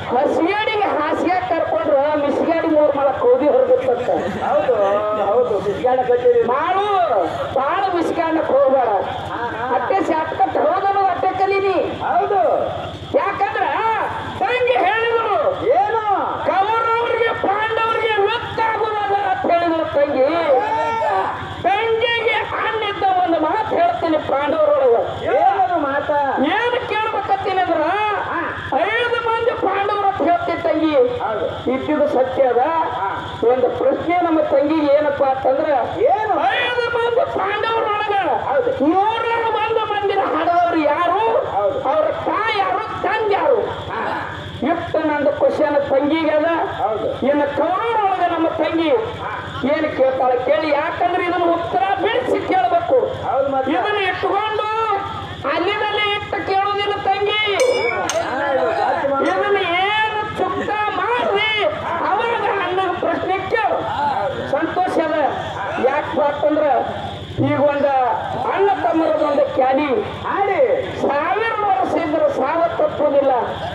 ಹಸಿಯಾಡಿಗೆ ಹಾಸಿಗೆ ಕರ್ಕೊಂಡ್ರ ಮಿಸ್ಗಾಡಿ ಮೂರ್ ಮಳ ಕೋದಿ ಹೊರಗುತ್ತಂತ ಹೌದು ಹೌದು ಬಿಸ್ಗಾಡ ಕಟ್ಟಿರಿ ಮಾಡು ಬಾಳ ಬಿಸ್ಕಾಣಕ್ ಹೋಗ್ಬೇಡ ಅಟ್ಟೆ ಶಾಟ್ಕಟ್ ಹೋದನು ಅಟ್ಟೆ ಕಲೀನಿ ಹೌದು ಯಾಕಂದ್ರ ತಂಗಿ ಹೇಳಿದ್ರು ಏನು ಕೌರವರಿಗೆ ಪಾಂಡವರಿಗೆ ಗೊತ್ತಾಗುವುದಲ್ಲ ಅಂತ ಹೇಳಿದ್ರು ತಂಗಿ ತಂಗಿಗೆ ಅಣ್ಣಿದ್ದ ಒಂದು ಮಾತು ಹೇಳ್ತೀನಿ ಪಾಂಡವರೊಳಗ ಏನದು ಮಾತ ಏನು ಕೇಳ್ಬೇಕತ್ತೀನಿ ಅಂದ್ರ ಐದು ಮಂದಿ ಪಾಂಡವರು ಅಂತ ಹೇಳ್ತೀನಿ ತಂಗಿ ಹೌದು ಇದ್ದಿದ್ದು ಸತ್ಯ ಅದ ಒಂದು ಪ್ರಶ್ನೆ ನಮ್ಮ ತಂಗಿಗೆ ಏನಪ್ಪ ಅಂತಂದ್ರ ಏನು ಐದು ಮಂದಿ ಪಾಂಡವರೊಳಗ ಹೌದು. ನೂರ ಒಂದು ಮಂದಿನ ಹಾಡದವ್ರು ಯಾರು ಹೌದು. ಅವ್ರ ತಾಯಿ ಯಾರು ತಂದೆ ಯಾರು ಇಷ್ಟು ನಂದು ಕ್ವಶನ್ ತಂಗಿಗೆ ಅದ ಹೌದು ಇನ್ನು ಕೌರವರೊಳಗ ನಮ್ಮ ತಂಗಿ ಏನು ಕೇಳ್ತಾಳೆ ಕೇಳಿ ಯಾಕಂದ್ರೆ ಇದನ್ನ ಉತ್ತರ ಬಿಡಿಸಿ ಕೇಳಬೇಕು ಹೌದು ಮತ್ತೆ ಇದನ್ನ ಇಟ್ಕೊಂಡು ಅಲ್ಲಿನಲ್ಲಿ ಇಟ್ಟು ಕೇಳುವುದಿಲ್ಲ ತಂಗಿ ಇದನ್ನ ಏನು ಚುಕ್ತ ಮಾಡಿ ಅವಾಗ ಅಣ್ಣನ ಪ್ರಶ್ನೆ ಕೇಳು ಸಂತೋಷ ಅದ ಯಾಕೆ ಅಂತಂದ್ರ ಈಗ ಒಂದ ಅಣ್ಣ ತಮ್ಮರದ ಒಂದು ಕ್ಯಾನಿ ಹಾಡಿ ಸಾವಿರ ವರ್ಷ ಇದ್ರೆ ಸಾವ ತಪ್ಪುದಿಲ್ಲ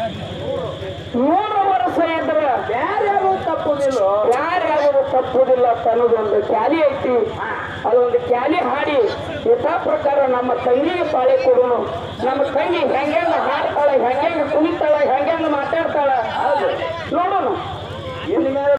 ನೂರು ವರ್ಷ ಇದ್ರೆ ಯಾರ್ಯಾರು ತಪ್ಪುದಿಲ್ಲ ಯಾರ್ಯಾರು ತಪ್ಪುದಿಲ್ಲ ಅಂತ ಅನ್ನೋದೊಂದು ಕ್ಯಾಲಿ ಐತಿ ಅದೊಂದು ಕ್ಯಾಲಿ ಹಾಡಿ ಯಥಾ ಪ್ರಕಾರ ನಮ್ಮ ತಂಗಿಗೆ ಪಾಳೆ ಕೊಡೋನು ನಮ್ಮ ತಂಗಿ ಹೆಂಗೆಂಗ ಹಾಡ್ತಾಳೆ ಹೆಂಗೆಂಗ ಕುಣಿತಾಳೆ ಹೆಂಗೆಂಗ ಮಾತಾಡ್ತಾಳ ನೋಡೋಣ ಇನ್ನು ಮೇಲೆ